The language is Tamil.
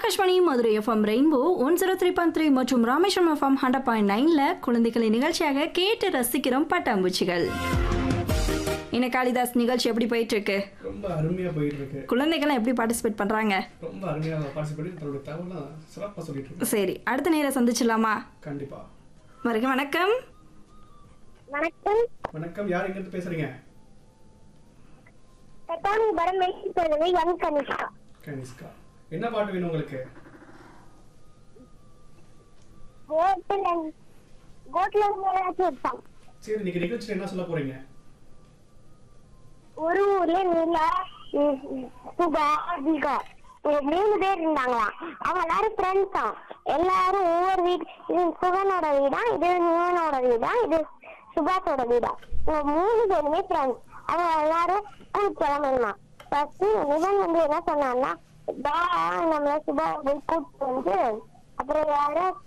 Akashvani Madurai FM rainbow one zero three point three மற்றும் ராமேஸ்வரம் எஃப்எம் ஹண்ட்ரட் பாயிண்ட் நைன்ல குழந்தைகளின் நிகழ்ச்சியாக கேட்டு ரசிக்கிறோம் பட்டாம்பூச்சிகள் இன்ன காளிதாஸ் நிகழ்ச்சி எப்படி போயிட்டு இருக்கு ரொம்ப அருமையா போயிட்டு இருக்கு குழந்தைகள்லாம் எப்படி பார்ட்டிசிபேட் பண்றாங்க ரொம்ப அருமையா பார்ட்டிசிபேட் தன்னோட தகவலாம் சிறப்பா சொல்லிட்டு இருக்கு சரி அடுத்த நேரம் சந்திச்சிடலாமா கண்டிப்பா வருக வணக்கம் வணக்கம் வணக்கம் யார் எங்க இருந்து பேசுறீங்க தட்டாமி படம் மெய்சி சொல்லுது யங் கனிஷ்கா கனிஷ்கா என்ன பாட்டு வேணும் உங்களுக்கு கோட்ல கோட்ல ஏதாச்சும் ஒரு song. சரி இன்னைக்கு நிகழ்ச்சியில் என்ன சொல்ல போறீங்க ஒரு ஊர்ல நிலா உம், சுபா தீகா இங்க மூணு பேர் இருந்தாங்களாம் அவங்க எல்லாரும் ஃப்ரெண்ட்ஸ் தான் எல்லாரும் ஒவ்வொரு வீடு இது சுகனோட வீடா இது நிவனோட வீடா இது சுபாஷோட வீடா இவங்க மூணு பேருமே ஃப்ரெண்ட்ஸ் அவங்க எல்லாரும் ஸ்கூல் கிளம்பணுமா ஃபர்ஸ்ட் நிவன் வந்து என்ன சொன்னான்னா பா நம்மள சுபா போய் கூப்பிட்டு வந்து அப்புறம் யாரோ